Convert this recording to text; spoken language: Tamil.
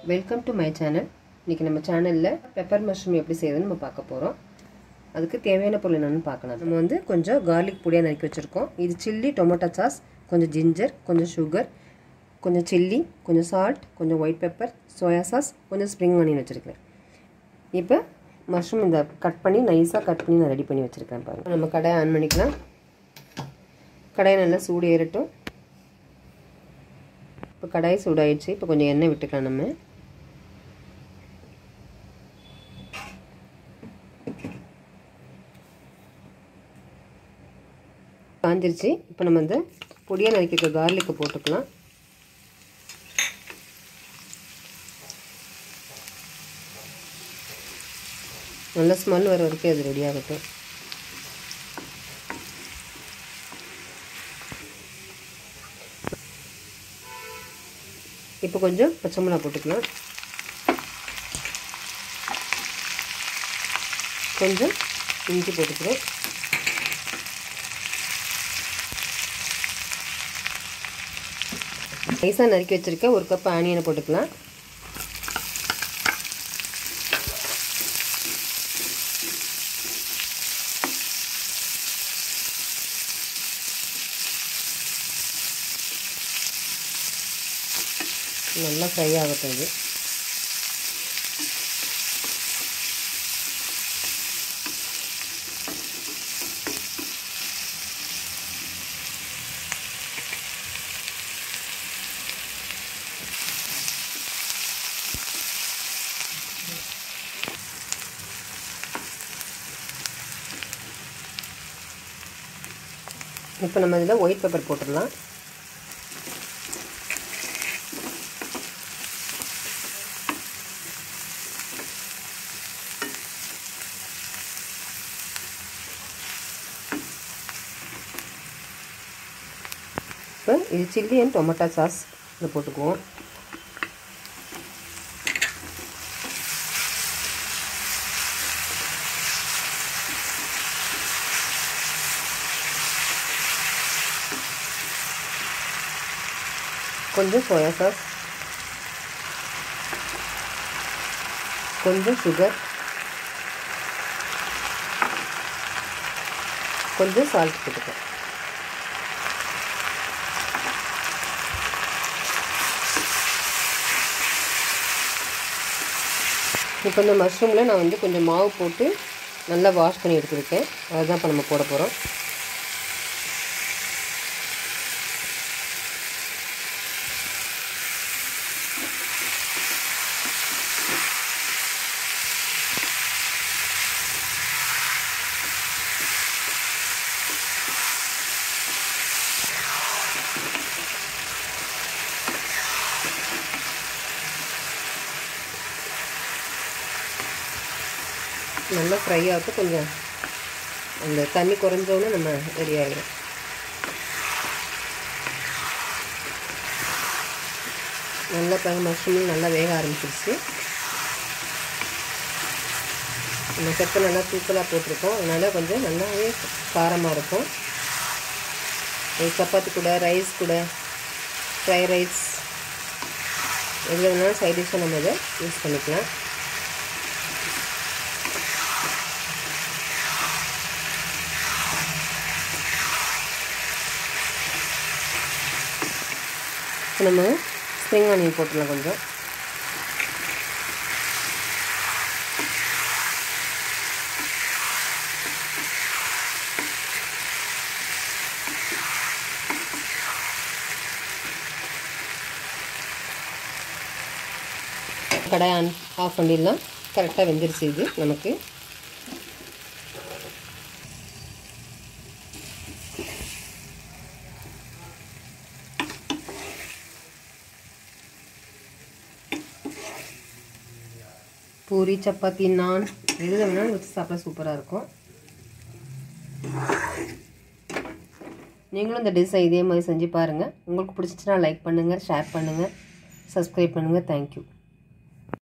வெல்கம் டு மை சேனல் இன்றைக்கி நம்ம சேனலில் பெப்பர் மஷ்ரூம் எப்படி செய்யுதுன்னு நம்ம பார்க்க போகிறோம் அதுக்கு தேவையான பொருள் என்னென்னு பார்க்கலாம் நம்ம வந்து கொஞ்சம் கார்லிக் பொடியாக நறுக்கி வச்சுருக்கோம் இது சில்லி டொமேட்டோ சாஸ் கொஞ்சம் ஜிஞ்சர் கொஞ்சம் சுகர் கொஞ்சம் சில்லி கொஞ்சம் சால்ட் கொஞ்சம் ஒயிட் பெப்பர் சோயா சாஸ் கொஞ்சம் ஸ்ப்ரிங் ஆனியன் வச்சுருக்கேன் இப்போ மஷ்ரூம் இந்த கட் பண்ணி நைஸாக கட் பண்ணி நான் ரெடி பண்ணி வச்சுருக்கேன் பாருங்கள் நம்ம கடையை ஆன் பண்ணிக்கலாம் கடாயை நல்லா சூடு ஏறட்டும் இப்போ கடாய் சூடாயிடுச்சு இப்போ கொஞ்சம் எண்ணெய் விட்டுக்கலாம் நம்ம காஞ்சிருச்சு இப்போ நம்ம இந்த பொடியாக நறுக்கிக்க கார்லிக்கை போட்டுக்கலாம் நல்ல ஸ்மெல் வர வரைக்கும் அது ரெடி ஆகட்டும் இப்போ கொஞ்சம் பச்சை மிளகா போட்டுக்கலாம் கொஞ்சம் இஞ்சி போட்டுக்கிறேன் நைஸாக நறுக்கி வச்சுருக்கேன் ஒரு கப் ஆனியனை போட்டுக்கலாம் நல்லா ஃப்ரை ஆகட்டும் இது இப்போ நம்ம இதில் ஒயிட் பெப்பர் போட்டுடலாம் இப்போ இது சில்லி அண்ட் டொமேட்டோ சாஸ் இதை போட்டுக்குவோம் கொஞ்சம் சோயா சாஸ் கொஞ்சம் சுகர் கொஞ்சம் சால்ட் போட்டுக்கேன் இப்போ இந்த மஷ்ரூமில் நான் வந்து கொஞ்சம் மாவு போட்டு நல்லா வாஷ் பண்ணி எடுத்துருக்கேன் அதுதான் இப்போ நம்ம போட போகிறோம் நல்லா ஃப்ரை ஆகட்டும் கொஞ்சம் அந்த தண்ணி குறைஞ்சோன்னே நம்ம ரெடி ஆகிடும் நல்லா பாருங்க மஷ்ரூம் நல்லா வேக ஆரம்பிச்சிருச்சு நம்ம செப்பை நல்லா தூக்கலாக போட்டிருக்கோம் அதனால் கொஞ்சம் நல்லாவே காரமாக இருக்கும் சப்பாத்தி கூட ரைஸ் கூட ஃப்ரை ரைஸ் எதில் வேணாலும் சைட் டிஷ்ஷாக நம்ம இதை யூஸ் பண்ணிக்கலாம் இப்போ நம்ம ஸ்ப்ரிங் ஆனியன் போட்டுடலாம் கொஞ்சம் கடாய் ஆன் ஆஃப் பண்ணிடலாம் கரெக்டாக வெந்துருச்சு இது நமக்கு பூரி சப்பாத்தி நான் எதில் வேணாலும் வச்சு சாப்பிட சூப்பராக இருக்கும் நீங்களும் இந்த டிஷ்ஷை இதே மாதிரி செஞ்சு பாருங்கள் உங்களுக்கு பிடிச்சிச்சுன்னா லைக் பண்ணுங்கள் ஷேர் பண்ணுங்கள் சப்ஸ்கிரைப் பண்ணுங்கள் தேங்க்யூ